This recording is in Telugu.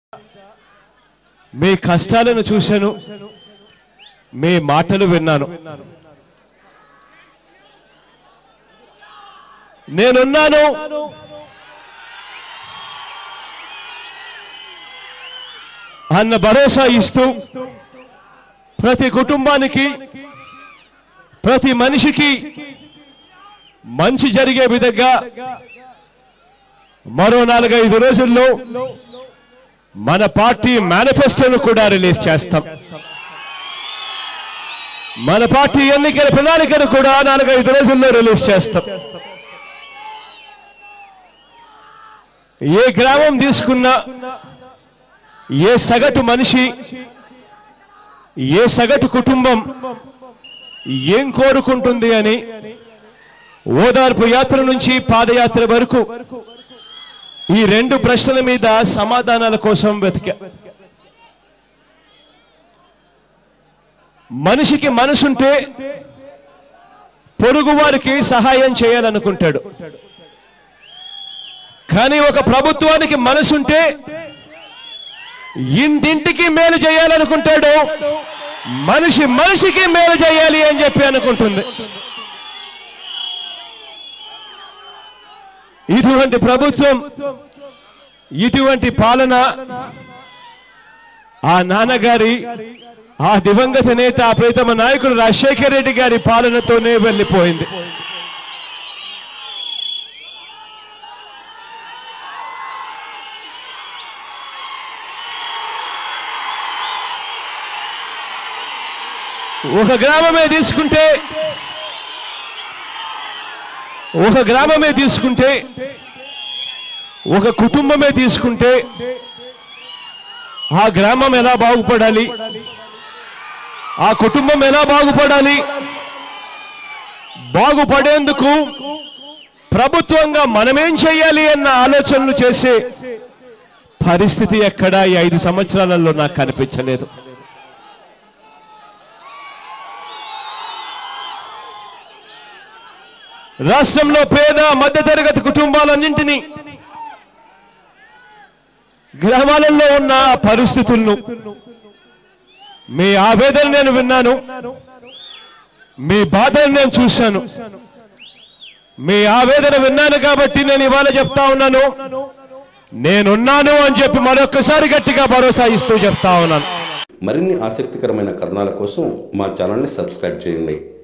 మీ కష్టాలను చూశాను మీ మాటలు విన్నాను నేనున్నాను అన్న భరోసా ఇస్తూ ప్రతి కుటుంబానికి ప్రతి మనిషికి మంచి జరిగే విధంగా మరో నాలుగైదు రోజుల్లో మన పార్టీ మేనిఫెస్టోను కూడా రిలీజ్ చేస్తాం మన పార్టీ ఎన్నికల ప్రణాళికను కూడా నాలుగైదు రోజుల్లో రిలీజ్ చేస్తాం ఏ గ్రామం తీసుకున్నా ఏ సగటు మనిషి ఏ సగటు కుటుంబం ఏం కోరుకుంటుంది అని ఓదార్పు యాత్ర నుంచి పాదయాత్ర వరకు ఈ రెండు ప్రశ్నల మీద సమాధానాల కోసం వెతికా మనిషికి మనసుంటే పొరుగు వారికి సహాయం చేయాలనుకుంటాడు కానీ ఒక ప్రభుత్వానికి మనసుంటే ఇంటింటికి మేలు చేయాలనుకుంటాడు మనిషి మనిషికి మేలు చేయాలి అని చెప్పి అనుకుంటుంది ఇటువంటి ప్రభుత్వం ఇటువంటి పాలన ఆ నాన్నగారి ఆ దివంగత నేత ఆ ప్రీతమ నాయకుడు రాజశేఖర రెడ్డి గారి పాలనతోనే వెళ్ళిపోయింది ఒక గ్రామమే తీసుకుంటే ఒక గ్రామమే తీసుకుంటే ఒక కుటుంబమే తీసుకుంటే ఆ గ్రామం ఎలా బాగుపడాలి ఆ కుటుంబం ఎలా బాగుపడాలి బాగుపడేందుకు ప్రభుత్వంగా మనమేం చేయాలి అన్న ఆలోచనలు చేసే పరిస్థితి ఎక్కడా ఈ ఐదు సంవత్సరాలలో నాకు కనిపించలేదు రాష్ట్రంలో పేద మధ్యతరగతి కుటుంబాలన్నింటినీ గ్రామాలలో ఉన్న ఆ పరిస్థితులను మీ ఆవేదన నేను విన్నాను మీ బాధను నేను చూశాను మీ ఆవేదన విన్నాను కాబట్టి నేను ఇవాళ చెప్తా ఉన్నాను నేనున్నాను అని చెప్పి మరొక్కసారి గట్టిగా భరోసా ఇస్తూ చెప్తా ఉన్నాను మరిన్ని ఆసక్తికరమైన కథనాల కోసం మా ఛానల్ని సబ్స్క్రైబ్ చేయండి